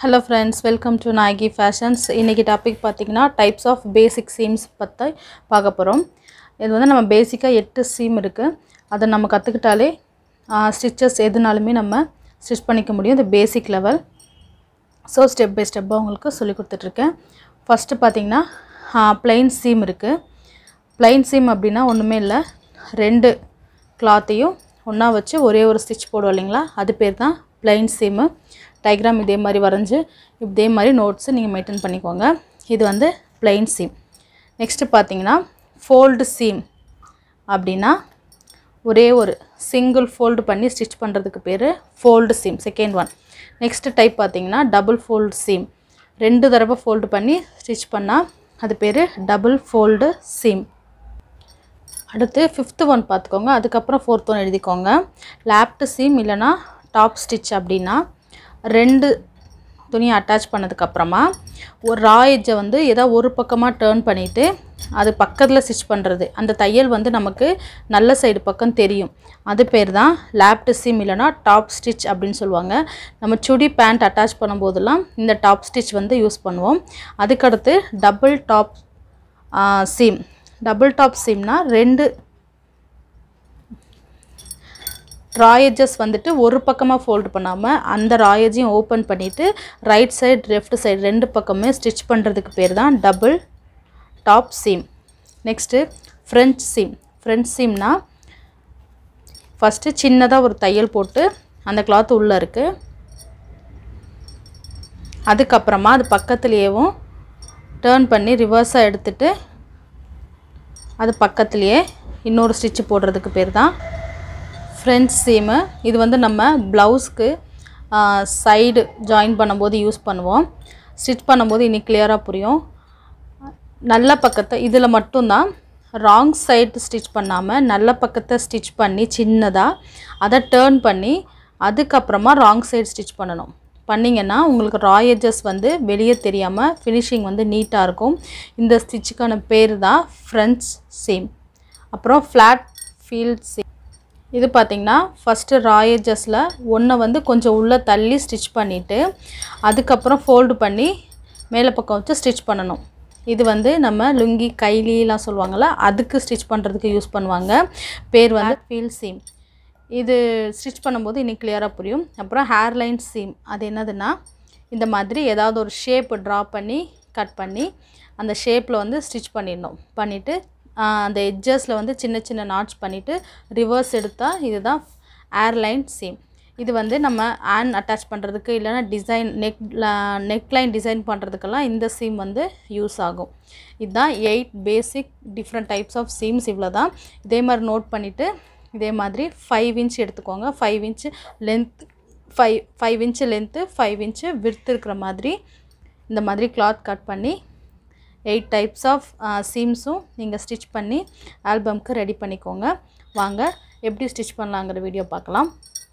hello friends welcome to Nagi fashions இன்றைக்கி topic பார்த்தீங்கன்னா types of basic seams பற்றி பார்க்க போகிறோம் இது வந்து நம்ம பேசிக்காக எட்டு சீம் இருக்குது அதை நம்ம கற்றுக்கிட்டாலே ஸ்டிச்சஸ் எதுனாலுமே நம்ம ஸ்டிச் பண்ணிக்க முடியும் இது basic level so step by ஸ்டெப்பாக உங்களுக்கு சொல்லி கொடுத்துட்ருக்கேன் ஃபஸ்ட்டு பார்த்தீங்கன்னா plain சீம் இருக்குது plain சீம் அப்படின்னா ஒன்றுமே இல்லை ரெண்டு கிளாத்தையும் ஒன்றா வச்சு ஒரே ஒரு ஸ்டிச் போடுவோம் இல்லைங்களா அது பேர் தான் plain சீமு டயக்ராம் இதே மாதிரி வரைஞ்சி இதே மாதிரி நோட்ஸு நீங்கள் மெயின்டைன் பண்ணிக்கோங்க இது வந்து plain சீம் நெக்ஸ்ட்டு பார்த்தீங்கன்னா ஃபோல்டு சீம் அப்படின்னா ஒரே ஒரு சிங்கிள் ஃபோல்டு பண்ணி ஸ்டிச் பண்ணுறதுக்கு பேர் fold seam second one next type பார்த்தீங்கன்னா டபுள் ஃபோல்டு சீம் ரெண்டு தடவை ஃபோல்டு பண்ணி ஸ்டிச் பண்ணால் அது பேர் டபுள் ஃபோல்டு சீம் அடுத்து ஃபிஃப்த்து ஒன் பார்த்துக்கோங்க அதுக்கப்புறம் ஃபோர்த் ஒன் எழுதிக்கோங்க லேப்டு சீம் இல்லைனா டாப் ஸ்டிச் அப்படின்னா ரெண்டு துணியை அட்டாச் பண்ணதுக்கப்புறமா ஒரு ரா எட்ஜை வந்து ஏதோ ஒரு பக்கமாக டேர்ன் பண்ணிவிட்டு அது பக்கத்தில் ஸ்டிச் பண்ணுறது அந்த தையல் வந்து நமக்கு நல்ல சைடு பக்கம் தெரியும் அது பேர் தான் லேப்டு சீம் இல்லைனா டாப் ஸ்டிச் அப்படின்னு சொல்லுவாங்க நம்ம சுடி பேண்ட் அட்டாச் பண்ணும்போதெல்லாம் இந்த டாப் ஸ்டிச் வந்து யூஸ் பண்ணுவோம் அதுக்கடுத்து double top seam double top சீம்னா ரெண்டு ராயேஜஸ் வந்துட்டு ஒரு பக்கமாக ஃபோல்டு பண்ணாமல் அந்த ராயேஜையும் ஓப்பன் பண்ணிவிட்டு ரைட் சைடு லெஃப்ட் சைடு ரெண்டு பக்கமே ஸ்டிச் பண்ணுறதுக்கு பேர் தான் double top seam next French seam French சீம்னா ஃபஸ்ட்டு சின்னதாக ஒரு தையல் போட்டு அந்த கிளாத் உள்ளே இருக்குது அதுக்கப்புறமா அது பக்கத்துலேயேவும் டேர்ன் பண்ணி ரிவர்ஸாக எடுத்துட்டு அது பக்கத்துலேயே இன்னொரு ஸ்டிச்சு போடுறதுக்கு பேர் தான் ஃப்ரெஞ்ச் சீமு இது வந்து நம்ம ப்ளவுஸ்க்கு சைடு ஜாயின் பண்ணும்போது யூஸ் பண்ணுவோம் ஸ்டிச் பண்ணும்போது இன்னைக்கு கிளியராக புரியும் நல்ல பக்கத்தை இதில் மட்டும்தான் ராங் சைடு ஸ்டிச் பண்ணாமல் நல்ல பக்கத்தை ஸ்டிச் பண்ணி சின்னதாக அதை டேர்ன் பண்ணி அதுக்கப்புறமா ராங் சைடு ஸ்டிச் பண்ணணும் பண்ணிங்கன்னா உங்களுக்கு ராயேஜஸ் வந்து வெளியே தெரியாமல் ஃபினிஷிங் வந்து நீட்டாக இருக்கும் இந்த ஸ்டிச்சுக்கான பேர் தான் ஃப்ரெஞ்ச் சீம் அப்புறம் ஃப்ளாட் ஃபீல்ட் சீம் இது பார்த்திங்கன்னா ஃபஸ்ட்டு ராயேஜஸில் ஒன்றை வந்து கொஞ்சம் உள்ளே தள்ளி ஸ்டிச் பண்ணிவிட்டு அதுக்கப்புறம் ஃபோல்டு பண்ணி மேலே பக்கம் வச்சு ஸ்டிச் பண்ணணும் இது வந்து நம்ம லுங்கி கைலிலாம் சொல்லுவாங்கள்ல அதுக்கு ஸ்டிச் பண்ணுறதுக்கு யூஸ் பண்ணுவாங்க பேர் வந்து ஃபீல் சீம் இது ஸ்டிச் பண்ணும்போது இன்னும் கிளியராக புரியும் அப்புறம் ஹேர்லைன் சீம் அது என்னதுன்னா இந்த மாதிரி ஏதாவது ஒரு ஷேப் ட்ரா பண்ணி கட் பண்ணி அந்த ஷேப்பில் வந்து ஸ்டிச் பண்ணிடணும் பண்ணிவிட்டு அந்த எட்ஜஸில் வந்து சின்ன சின்ன நாட்ஸ் பண்ணிவிட்டு ரிவர்ஸ் எடுத்தால் இதுதான் ஏர்லைன் சீம் இது வந்து நம்ம ஆன் அட்டாச் பண்ணுறதுக்கு இல்லைனா design neck neck line design பண்ணுறதுக்கெல்லாம் இந்த சீம் வந்து யூஸ் ஆகும் இதுதான் eight basic different types of seams இவ்வளோ தான் இதே மாதிரி நோட் பண்ணிவிட்டு இதே மாதிரி ஃபைவ் இன்ச் எடுத்துக்கோங்க five inch length five five inch length five inch width இருக்கிற மாதிரி இந்த மாதிரி கிளாத் கட் பண்ணி எயிட் டைப்ஸ் ஆஃப் சீம்ஸும் நீங்கள் ஸ்டிச் பண்ணி ஆல்பம்க்கு ரெடி பண்ணிக்கோங்க வாங்க எப்படி ஸ்டிச் பண்ணலாங்கிற வீடியோ பார்க்கலாம்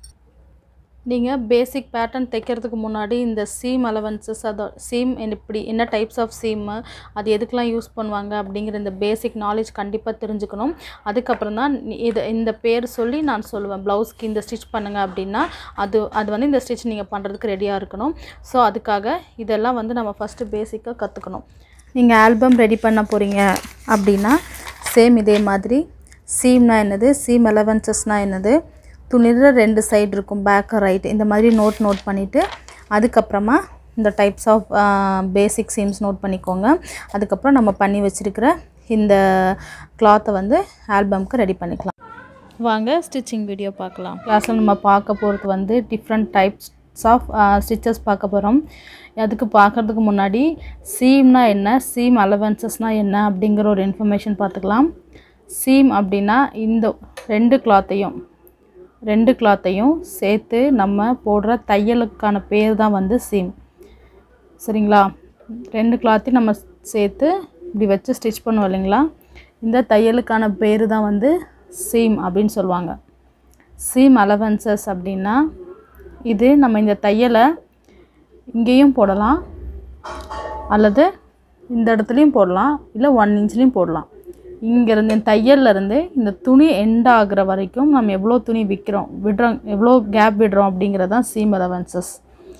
நீங்கள் பேசிக் பேட்டர்ன் தைக்கிறதுக்கு முன்னாடி இந்த சீம் அலவன்சஸ் அதோ சீம் இப்படி என்ன டைப்ஸ் ஆஃப் சீமு அது எதுக்கெலாம் யூஸ் பண்ணுவாங்க அப்படிங்கிற இந்த பேசிக் நாலேஜ் கண்டிப்பாக தெரிஞ்சுக்கணும் அதுக்கப்புறம் தான் இது இந்த பேர் சொல்லி நான் சொல்லுவேன் ப்ளவுஸ்க்கு இந்த ஸ்டிச் பண்ணுங்கள் அப்படின்னா அது அது வந்து இந்த ஸ்டிச் நீங்கள் பண்ணுறதுக்கு ரெடியாக இருக்கணும் ஸோ அதுக்காக இதெல்லாம் வந்து நம்ம ஃபஸ்ட்டு பேசிக்காக கற்றுக்கணும் நீங்கள் ஆல்பம் ரெடி பண்ண போகிறீங்க அப்படின்னா சேம் இதே மாதிரி சீம்னா என்னது சீம் அலவன்சஸ்னால் என்னது துணியில் ரெண்டு சைடு இருக்கும் பேக் ரைட் இந்த மாதிரி நோட் நோட் பண்ணிவிட்டு அதுக்கப்புறமா இந்த types of basic seams note பண்ணிக்கோங்க அதுக்கப்புறம் நம்ம பண்ணி வச்சுருக்கிற இந்த கிளாத்தை வந்து ஆல்பம்க்கு ரெடி பண்ணிக்கலாம் வாங்க ஸ்டிச்சிங் வீடியோ பார்க்கலாம் கிளாஸில் நம்ம பார்க்க போகிறது வந்து டிஃப்ரெண்ட் டைப்ஸ் ஆஃப் ஸ்டிச்சஸ் பார்க்க போகிறோம் அதுக்கு பார்க்குறதுக்கு முன்னாடி சீம்னா என்ன சீம் அலவன்சஸ்னால் என்ன அப்படிங்கிற ஒரு இன்ஃபர்மேஷன் பார்த்துக்கலாம் சீம் அப்படின்னா இந்த ரெண்டு கிளாத்தையும் ரெண்டு கிளாத்தையும் சேர்த்து நம்ம போடுற தையலுக்கான பேர் தான் வந்து சீம் சரிங்களா ரெண்டு கிளாத்தையும் நம்ம சேர்த்து இப்படி வச்சு ஸ்டிச் பண்ணுவோம் இல்லைங்களா இந்த தையலுக்கான பேர் தான் வந்து சீம் அப்படின்னு சொல்லுவாங்க சீம் அலவன்சஸ் அப்படின்னா இது நம்ம இந்த தையலை இங்கேயும் போடலாம் அல்லது இந்த இடத்துலையும் போடலாம் இல்லை ஒன் இன்ச்லேயும் போடலாம் இங்கேருந்து தையல்லேருந்து இந்த துணி எண்ட் ஆகுற வரைக்கும் நம்ம எவ்வளோ துணி விற்கிறோம் விடுறோம் எவ்வளோ கேப் விடுறோம் அப்படிங்கிறது தான் சீம் அலவன்சஸ்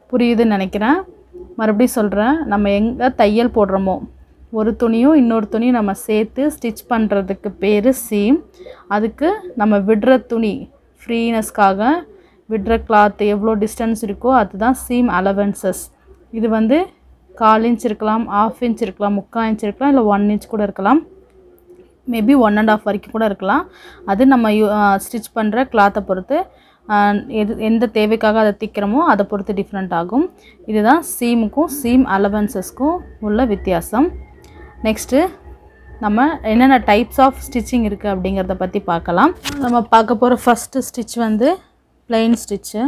புரியுதுன்னு நினைக்கிறேன் மறுபடியும் சொல்கிறேன் நம்ம எங்கே தையல் போடுறோமோ ஒரு துணியும் இன்னொரு துணியும் நம்ம சேர்த்து ஸ்டிச் பண்ணுறதுக்கு பேர் சீம் அதுக்கு நம்ம விடுற துணி ஃப்ரீனஸ்க்காக விடுற கிளாத் எவ்வளோ டிஸ்டன்ஸ் இருக்கோ அதுதான் சீம் அலவன்சஸ் இது வந்து கால் இன்ச் இருக்கலாம் ஆஃப் இன்ச் இருக்கலாம் முக்கால் இன்ச் இருக்கலாம் இல்லை ஒன் இன்ச் கூட இருக்கலாம் மேபி ஒன் அண்ட் ஆஃப் வரைக்கும் கூட இருக்கலாம் அது நம்ம யூ ஸ்டிச் பண்ணுற கிளாத்தை பொறுத்து ஆஹ், எது எந்த தேவைக்காக அதை திக்கிறோமோ அதை பொறுத்து டிஃப்ரெண்ட் ஆகும் இதுதான் சீமுக்கும் சீம் அலவன்சஸ்க்கும் உள்ள வித்தியாசம் நெக்ஸ்ட்டு நம்ம என்னென்ன டைப்ஸ் ஆஃப் ஸ்டிச்சிங் இருக்குது அப்படிங்கிறத பற்றி பார்க்கலாம் நம்ம பார்க்க போகிற ஃபஸ்ட்டு ஸ்டிச் வந்து plain ஸ்டிச்சு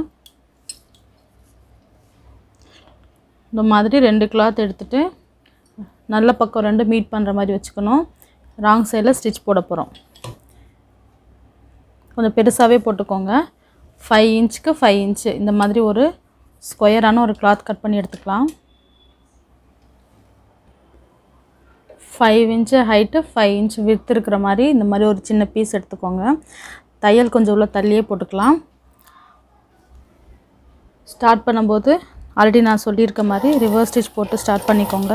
இந்த மாதிரி ரெண்டு கிளாத் எடுத்துகிட்டு நல்ல பக்கம் ரெண்டு மீட் பண்ணுற மாதிரி வச்சுக்கணும் ராங் சைடில் ஸ்டிச் போட போகிறோம் கொஞ்சம் பெருசாகவே போட்டுக்கோங்க ஃபைவ் இன்ச்சுக்கு ஃபைவ் இன்ச்சு இந்த மாதிரி ஒரு ஸ்கொயரான ஒரு கிளாத் கட் பண்ணி எடுத்துக்கலாம் five inch height five inch width இருக்கிற மாதிரி இந்த மாதிரி ஒரு சின்ன பீஸ் எடுத்துக்கோங்க தையல் கொஞ்சம் உள்ள தள்ளியே போட்டுக்கலாம் ஸ்டார்ட் பண்ணும்போது ஆல்ரெடி நான் சொல்லியிருக்க மாதிரி ரிவர்ஸ் ஸ்டிச் போட்டு ஸ்டார்ட் பண்ணிக்கோங்க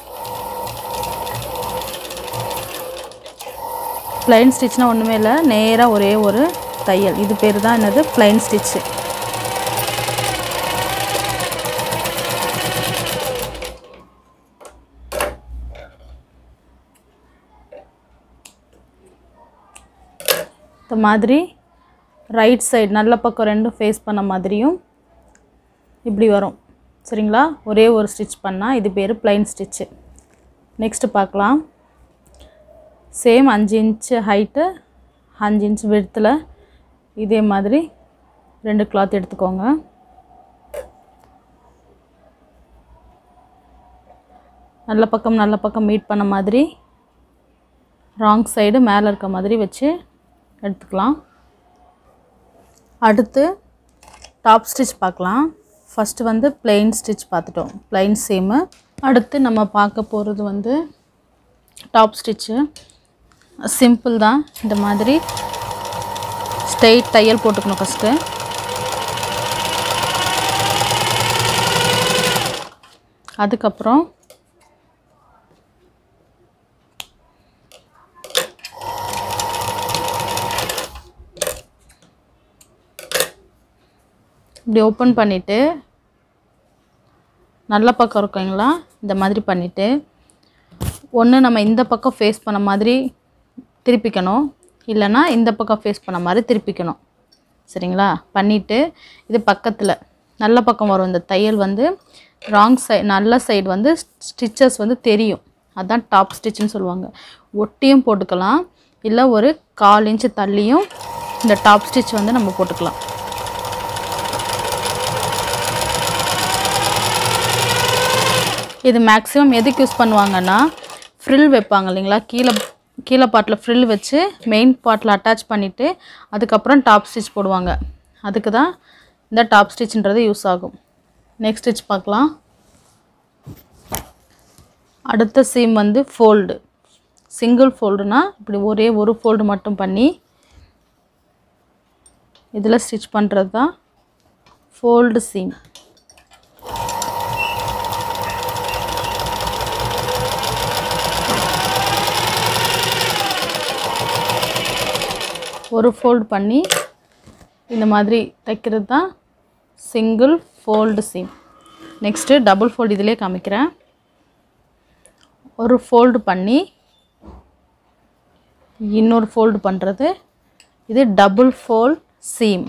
ப்ளைன் ஸ்டிச்னால் ஒன்றுமே இல்லை நேராக ஒரே ஒரு தையல் இது பேர் தான் என்னது ப்ளைன் ஸ்டிச்சு இந்த மாதிரி ரைட் சைடு நல்ல பக்கம் ரெண்டும் ஃபேஸ் பண்ண மாதிரியும் இப்படி வரும் சரிங்களா ஒரே ஒரு ஸ்டிச் பண்ணால் இது பேர் ப்ளைன் ஸ்டிச்சு நெக்ஸ்ட்டு பார்க்கலாம் சேம் அஞ்சு இன்ச்சு ஹைட்டு அஞ்சு இன்ச் விடத்தில் இதே மாதிரி ரெண்டு கிளாத் எடுத்துக்கோங்க நல்ல பக்கம் நல்ல பக்கம் மீட் பண்ண மாதிரி ராங் சைடு மேலே இருக்க மாதிரி வச்சு எடுத்துக்கலாம் அடுத்து டாப் ஸ்டிச் பார்க்கலாம் ஃபஸ்ட்டு வந்து பிளெயின் ஸ்டிச் பார்த்துட்டோம் பிளெயின் சேமு அடுத்து நம்ம பார்க்க போகிறது வந்து டாப் ஸ்டிச்சு சிம்பிள் தான் இந்த மாதிரி ஸ்ட்ரெயிட் தையல் போட்டுக்கணும் ஃபஸ்ட்டு அதுக்கப்புறம் இப்படி ஓப்பன் பண்ணிவிட்டு நல்ல பக்கம் இருக்குங்களா இந்த மாதிரி பண்ணிவிட்டு ஒன்று நம்ம இந்த பக்கம் ஃபேஸ் பண்ண மாதிரி திருப்பிக்கணும் இல்லைன்னா இந்த பக்கம் ஃபேஸ் பண்ண மாதிரி திருப்பிக்கணும் சரிங்களா பண்ணிவிட்டு இது பக்கத்தில் நல்ல பக்கம் வரும் இந்த தையல் வந்து ராங் சைடு நல்ல சைடு வந்து ஸ்டிச்சஸ் வந்து தெரியும் அதான் டாப் ஸ்டிச்சுன்னு சொல்லுவாங்க ஒட்டியும் போட்டுக்கலாம் இல்லை ஒரு கால் இன்ச்சு தள்ளியும் இந்த டாப் ஸ்டிச் வந்து நம்ம போட்டுக்கலாம் இது மேக்ஸிமம் எதுக்கு யூஸ் பண்ணுவாங்கன்னா ஃப்ரில் வைப்பாங்க இல்லைங்களா கீழே கீழே பாட்டில் ஃப்ரில் வச்சு மெயின் பாட்டில் அட்டாச் பண்ணிவிட்டு அதுக்கப்புறம் டாப் ஸ்டிச் போடுவாங்க அதுக்கு தான் இந்த டாப் ஸ்டிச்ன்றது யூஸ் ஆகும் நெக்ஸ்ட் ஸ்டிச் பார்க்கலாம் அடுத்த சீம் வந்து ஃபோல்டு சிங்கிள் ஃபோல்டுனா இப்படி ஒரே ஒரு ஃபோல்டு மட்டும் பண்ணி இதில் ஸ்டிச் பண்ணுறது தான் ஃபோல்டு சீம் ஒரு ஃபோல்டு பண்ணி இந்த மாதிரி தைக்கிறது தான் single fold seam next double fold இதிலே காமிக்கிறேன் ஒரு ஃபோல்டு பண்ணி இன்னொரு ஃபோல்டு பண்ணுறது இது டபுள் ஃபோல்ட் சீம்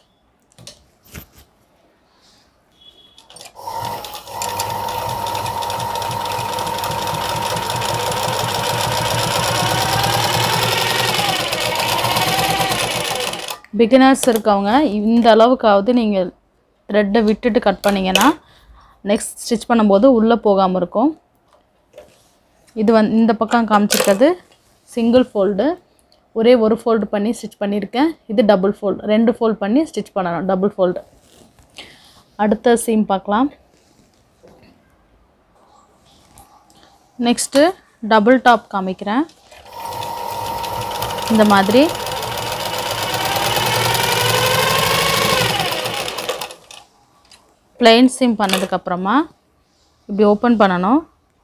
பிகினர்ஸ் இருக்கவங்க இந்த அளவுக்காவது நீங்கள் த்ரெட்டை விட்டுட்டு கட் பண்ணிங்கன்னா நெக்ஸ்ட் ஸ்டிச் பண்ணும்போது உள்ளே போகாமல் இருக்கும் இது வந்து இந்த பக்கம் காமிச்சிருக்கிறது சிங்கிள் ஃபோல்டு ஒரே ஒரு ஃபோல்டு பண்ணி ஸ்டிச் பண்ணியிருக்கேன் இது டபுள் ஃபோல்டு ரெண்டு ஃபோல்ட் பண்ணி ஸ்டிச் பண்ணணும் டபுள் ஃபோல்டு அடுத்த சீம் பார்க்கலாம் நெக்ஸ்ட்டு டபுள் டாப் காமிக்கிறேன் இந்த மாதிரி பிளெயின் சீம் பண்ணதுக்கப்புறமா இப்படி ஓப்பன் பண்ணணும்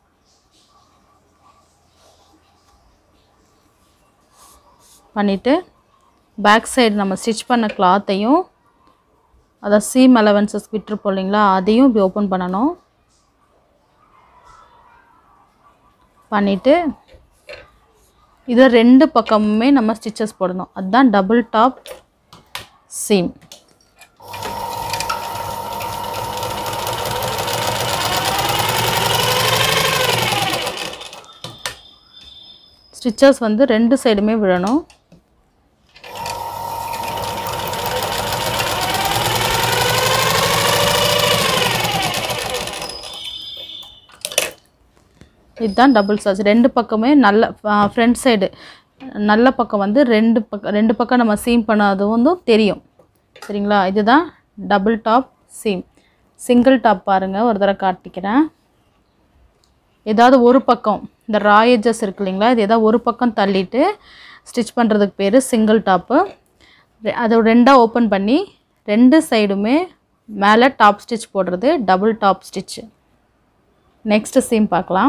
பண்ணிவிட்டு பேக் சைடு நம்ம ஸ்டிச் பண்ண கிளாத்தையும் அதை சீம் அலவன்சஸ் விட்டுருப்போம் இல்லைங்களா அதையும் இப்படி ஓப்பன் பண்ணணும் பண்ணிவிட்டு இதை ரெண்டு பக்கமுமே நம்ம ஸ்டிச்சஸ் போடணும் அதுதான் டபுள் டாப் சீம் ஸ்டிச்சஸ் வந்து ரெண்டு சைடுமே விழணும் இதுதான் டபுள் சார்ஜ் ரெண்டு பக்கமே நல்ல ஃப்ரண்ட் சைடு நல்ல பக்கம் வந்து ரெண்டு பக்கம் ரெண்டு பக்கம் நம்ம சீம் பண்ணாது வந்து தெரியும் சரிங்களா இதுதான் double top seam single top பாருங்கள் ஒரு தடவை காட்டிக்கிறேன் ஏதாவது ஒரு பக்கம் இந்த ராயேஜஸ் இருக்கு இல்லைங்களா இது ஏதாவது ஒரு பக்கம் தள்ளிட்டு ஸ்டிச் பண்ணுறதுக்கு பேர் சிங்கிள் டாப்பு அதை ரெண்டாக ஓப்பன் பண்ணி ரெண்டு சைடுமே மேலே டாப் ஸ்டிச் போடுறது double top stitch next seam பார்க்கலாம்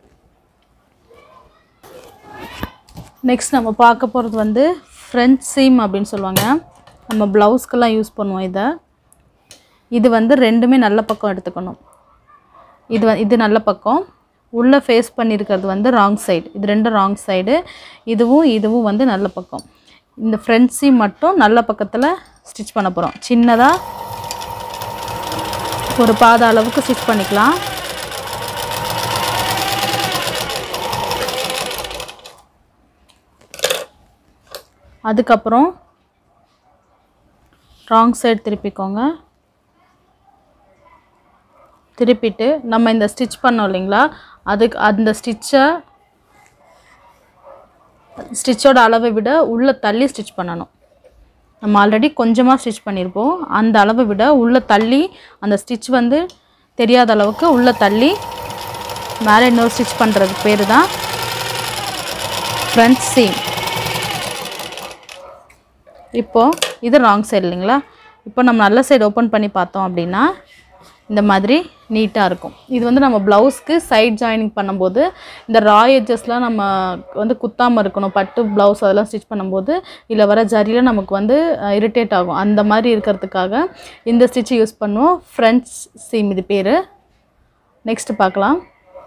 நெக்ஸ்ட் நம்ம பார்க்க போகிறது வந்து ஃப்ரெஞ்ச் சீம் அப்படின்னு சொல்லுவாங்க நம்ம ப்ளவுஸ்க்கெல்லாம் யூஸ் பண்ணுவோம் இதை இது வந்து ரெண்டுமே நல்ல பக்கம் எடுத்துக்கணும் இது வ இது நல்ல பக்கம் உள்ளே ஃபேஸ் பண்ணியிருக்கிறது வந்து ராங் சைடு இது ரெண்டும் ராங் சைடு இதுவும் இதுவும் வந்து நல்ல பக்கம் இந்த ஃப்ரண்ட் சீம் மட்டும் நல்ல பக்கத்தில் ஸ்டிச் பண்ண போகிறோம் சின்னதாக ஒரு பாத அளவுக்கு ஸ்டிச் பண்ணிக்கலாம் அதுக்கப்புறம் ராங் சைடு திருப்பிக்கோங்க திருப்பிட்டு நம்ம இந்த ஸ்டிச் பண்ணோம் இல்லைங்களா அதுக்கு அந்த ஸ்டிச்சை ஸ்டிச்சோட அளவை விட உள்ளே தள்ளி ஸ்டிச் பண்ணணும் நம்ம ஆல்ரெடி கொஞ்சமாக ஸ்டிச் பண்ணியிருப்போம் அந்த அளவை விட உள்ளே தள்ளி அந்த ஸ்டிச் வந்து தெரியாத அளவுக்கு உள்ளே தள்ளி மேலே இன்னொரு ஸ்டிச் பண்ணுறது பேர் தான் ஃப்ரண்ட் சீம் இப்போது இது ராங் சைடு இல்லைங்களா இப்போ நம்ம நல்ல சைடு ஓப்பன் பண்ணி பார்த்தோம் அப்படின்னா இந்த மாதிரி நீட்டாக இருக்கும் இது வந்து நம்ம ப்ளவுஸ்க்கு சைட் ஜாயினிங் பண்ணும்போது இந்த ரா எட்ஜஸ்லாம் நம்ம வந்து குத்தாமல் இருக்கணும் பட்டு ப்ளவுஸ் அதெல்லாம் ஸ்டிச் பண்ணும்போது இதில் வர ஜரியில் நமக்கு வந்து இரிட்டேட் ஆகும் அந்த மாதிரி இருக்கிறதுக்காக இந்த ஸ்டிச் யூஸ் பண்ணுவோம் ஃப்ரண்ட் சீம் இது பேர் நெக்ஸ்ட் பார்க்கலாம்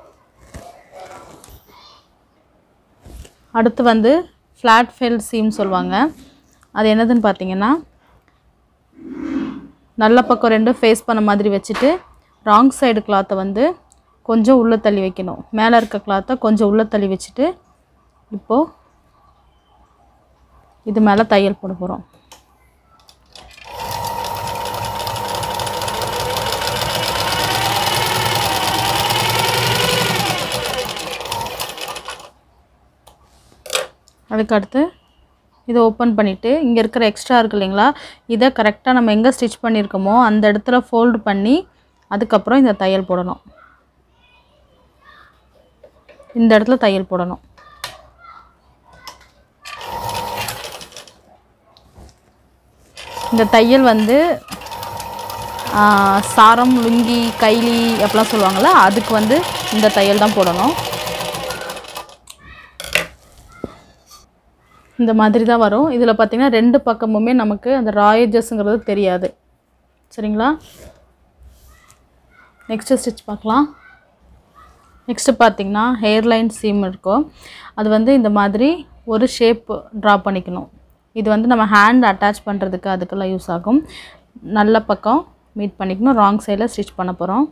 அடுத்து வந்து ஃப்ளாட் ஃபெல் சீம் சொல்லுவாங்க அது என்னதுன்னு பார்த்தீங்கன்னா நல்ல பக்கம் ரெண்டும் ஃபேஸ் பண்ண மாதிரி வச்சுட்டு ராங் சைடு கிளாத்தை வந்து கொஞ்சம் உள்ளே தள்ளி வைக்கணும் மேலே இருக்க கிளாத்தை கொஞ்சம் உள்ளே தள்ளி வச்சுட்டு இப்போது இது மேலே தையல் போட போகிறோம் அதுக்கடுத்து இதை ஓப்பன் பண்ணிவிட்டு இங்கே இருக்கிற எக்ஸ்ட்ரா இருக்கு இல்லைங்களா இதை கரெக்டாக நம்ம எங்கே ஸ்டிச் பண்ணியிருக்கோமோ அந்த இடத்துல ஃபோல்டு பண்ணி அதுக்கப்புறம் இந்த தையல் போடணும் இந்த இடத்துல தையல் போடணும் இந்த தையல் வந்து ஆ, சாரம் லுங்கி கைலி அப்படிலாம் சொல்லுவாங்கள்ல அதுக்கு வந்து இந்த தையல் தான் போடணும் இந்த மாதிரி தான் வரும் இதில் பார்த்தீங்கன்னா ரெண்டு பக்கமுமே நமக்கு அந்த ராயேஜஸ்ங்கிறது தெரியாது சரிங்களா நெக்ஸ்ட்டு ஸ்டிச் பார்க்கலாம் நெக்ஸ்ட்டு பார்த்தீங்கன்னா ஹேர்லைன் சீம் இருக்கும் அது வந்து இந்த மாதிரி ஒரு ஷேப் ட்ரா பண்ணிக்கணும் இது வந்து நம்ம ஹேண்ட் அட்டாச் பண்ணுறதுக்கு அதுக்கெல்லாம் யூஸ் ஆகும் நல்ல பக்கம் மீட் பண்ணிக்கணும் ராங் சைடில் ஸ்டிச் பண்ண போகிறோம்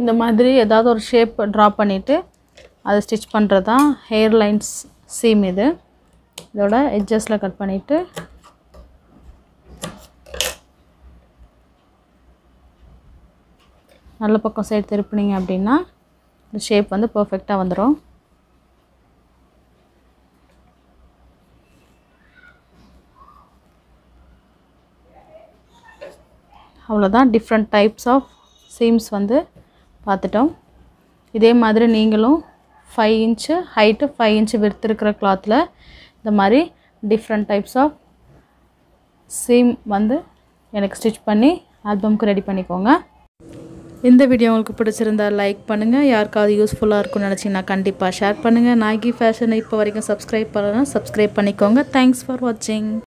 இந்த மாதிரி ஏதாவது ஒரு ஷேப் ட்ரா பண்ணிவிட்டு அதை ஸ்டிச் பண்ணுறது தான் ஹேர் லைன்ஸ் சீம் இது இதோட எட்ஜஸில் கட் பண்ணிவிட்டு நல்ல பக்கம் சைடு திருப்பினீங்க அப்படின்னா இந்த ஷேப் வந்து பர்ஃபெக்டாக வந்துடும் அவ்வளோதான் டிஃப்ரெண்ட் டைப்ஸ் ஆஃப் சீம்ஸ் வந்து பார்த்துட்டோம் இதே மாதிரி நீங்களும் five inch height five inch width இருக்கிற கிளாத்தில் இந்த மாதிரி டிஃப்ரெண்ட் டைப்ஸ் ஆஃப் சீம் வந்து எனக்கு ஸ்டிச் பண்ணி ஆல்பம்க்கு ரெடி பண்ணிக்கோங்க இந்த வீடியோ உங்களுக்கு பிடிச்சிருந்தா லைக் பண்ணுங்கள் யாருக்காவது யூஸ்ஃபுல்லாக இருக்கும்னு நினச்சிங்கன்னா கண்டிப்பாக ஷேர் பண்ணுங்கள் நாய்கி ஃபேஷனை இப்போ வரைக்கும் சப்ஸ்கிரைப் பண்ணலாம் சப்ஸ்கிரைப் பண்ணிக்கோங்க தேங்க்ஸ் ஃபார் வாட்சிங்